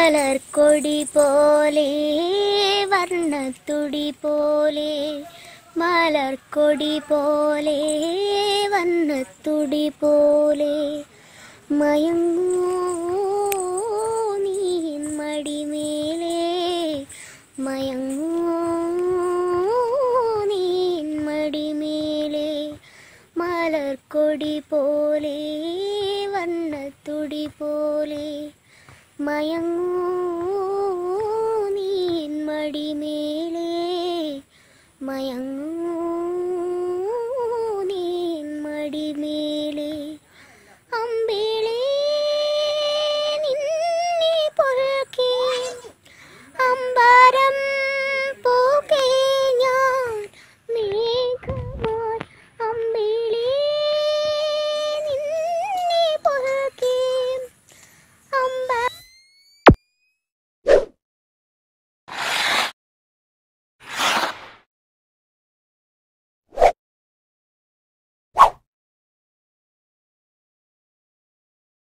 മലർക്കൊടി പോലെ വർണ്ണത്തുടി പോലെ മലർക്കൊടി പോലെ വർണ്ണത്തുടി പോലെ മയങ്ങൂ നീ മടിമേലേ മയങ്ങൂ നീ മടിമേലേ മലർക്കൊടി പോലെ വർണ്ണത്തുടി പോലെ മയങ്ങൂ